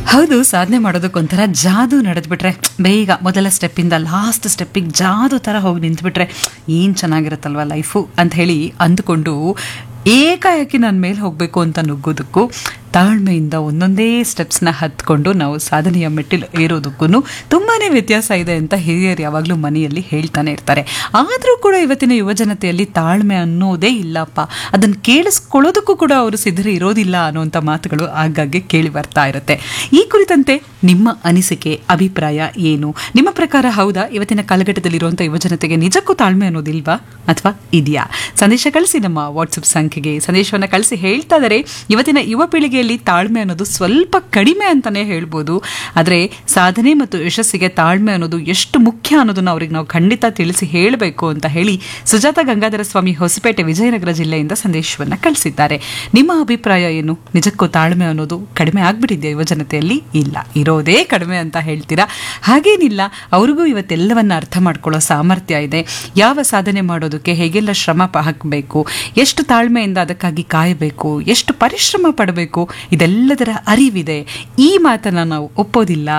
ಹೌದು ಸಾಧನೆ ಮಾಡೋದಕ್ಕೊಂಥರ ಜಾದು ನಡೆದ್ಬಿಟ್ರೆ ಬೇಗ ಮೊದಲ ಸ್ಟೆಪ್ಪಿಂದ ಲಾಸ್ಟ್ ಸ್ಟೆಪ್ಪಿಗೆ ಜಾದು ಥರ ಹೋಗಿ ನಿಂತ್ಬಿಟ್ರೆ ಏನು ಚೆನ್ನಾಗಿರುತ್ತಲ್ವ ಲೈಫು ಅಂತ ಹೇಳಿ ಅಂದುಕೊಂಡು ಏಕಾಏಕಿ ನನ್ನ ಮೇಲೆ ಹೋಗಬೇಕು ಅಂತ ನುಗ್ಗೋದಕ್ಕೂ ತಾಳ್ಮೆಯಿಂದ ಒಂದೊಂದೇ ಸ್ಟೆಪ್ಸ್ನ ಹತ್ಕೊಂಡು ನಾವು ಸಾಧನೆಯ ಮೆಟ್ಟಿಲು ಏರೋದಕ್ಕೂ ತುಂಬಾ ವ್ಯತ್ಯಾಸ ಇದೆ ಅಂತ ಹಿರಿಯರು ಯಾವಾಗಲೂ ಮನೆಯಲ್ಲಿ ಹೇಳ್ತಾನೆ ಇರ್ತಾರೆ ಆದರೂ ಕೂಡ ಇವತ್ತಿನ ಯುವಜನತೆಯಲ್ಲಿ ತಾಳ್ಮೆ ಅನ್ನೋದೇ ಇಲ್ಲಪ್ಪ ಅದನ್ನು ಕೇಳಿಸ್ಕೊಳ್ಳೋದಕ್ಕೂ ಕೂಡ ಅವರು ಸಿದ್ಧರು ಇರೋದಿಲ್ಲ ಅನ್ನುವಂಥ ಮಾತುಗಳು ಆಗಾಗ್ಗೆ ಕೇಳಿ ಬರ್ತಾ ಇರುತ್ತೆ ಈ ಕುರಿತಂತೆ ನಿಮ್ಮ ಅನಿಸಿಕೆ ಅಭಿಪ್ರಾಯ ಏನು ನಿಮ್ಮ ಪ್ರಕಾರ ಹೌದಾ ಇವತ್ತಿನ ಕಾಲಘಟ್ಟದಲ್ಲಿರುವಂಥ ಯುವಜನತೆಗೆ ನಿಜಕ್ಕೂ ತಾಳ್ಮೆ ಅನ್ನೋದಿಲ್ವಾ ಅಥವಾ ಇದೆಯಾ ಸಂದೇಶ ಕಳಿಸಿ ನಮ್ಮ ವಾಟ್ಸಪ್ ಸಂಖ್ಯೆಗೆ ಸಂದೇಶವನ್ನು ಕಳಿಸಿ ಹೇಳ್ತಾ ಇದ್ದಾರೆ ಇವತ್ತಿನ ಯುವ ಪೀಳಿಗೆಯಲ್ಲಿ ತಾಳ್ಮೆ ಅನ್ನೋದು ಸ್ವಲ್ಪ ಕಡಿಮೆ ಅಂತಾನೆ ಹೇಳ್ಬೋದು ಆದರೆ ಸಾಧನೆ ಮತ್ತು ಯಶಸ್ಸಿಗೆ ತಾಳ್ಮೆ ಅನ್ನೋದು ಎಷ್ಟು ಮುಖ್ಯ ಅನ್ನೋದನ್ನ ಅವ್ರಿಗೆ ನಾವು ಖಂಡಿತ ತಿಳಿಸಿ ಹೇಳಬೇಕು ಅಂತ ಹೇಳಿ ಸುಜಾತ ಗಂಗಾಧರ ಸ್ವಾಮಿ ಹೊಸಪೇಟೆ ವಿಜಯನಗರ ಜಿಲ್ಲೆಯಿಂದ ಸಂದೇಶವನ್ನು ಕಳಿಸಿದ್ದಾರೆ ನಿಮ್ಮ ಅಭಿಪ್ರಾಯ ಏನು ನಿಜಕ್ಕೂ ತಾಳ್ಮೆ ಅನ್ನೋದು ಕಡಿಮೆ ಆಗ್ಬಿಟ್ಟಿದೆಯಾ ಯುವಜನತೆಯಲ್ಲಿ ಇಲ್ಲ ಇರೋದೇ ಕಡಿಮೆ ಅಂತ ಹೇಳ್ತೀರಾ ಹಾಗೇನಿಲ್ಲ ಅವ್ರಿಗೂ ಇವತ್ತೆಲ್ಲವನ್ನ ಅರ್ಥ ಮಾಡ್ಕೊಳ್ಳೋ ಸಾಮರ್ಥ್ಯ ಇದೆ ಯಾವ ಸಾಧನೆ ಮಾಡೋದಕ್ಕೆ ಹೇಗೆಲ್ಲ ಶ್ರಮ ಪ- ಹಾಕಬೇಕು ಎಷ್ಟು ತಾಳ್ಮೆಯಿಂದ ಅದಕ್ಕಾಗಿ ಕಾಯಬೇಕು ಎಷ್ಟು ಪರಿಶ್ರಮ ಪಡಬೇಕು ಇದೆಲ್ಲದರ ಅರಿವಿದೆ ಈ ಮಾತನ್ನ ನಾವು ಒಪ್ಪೋದಿಲ್ಲ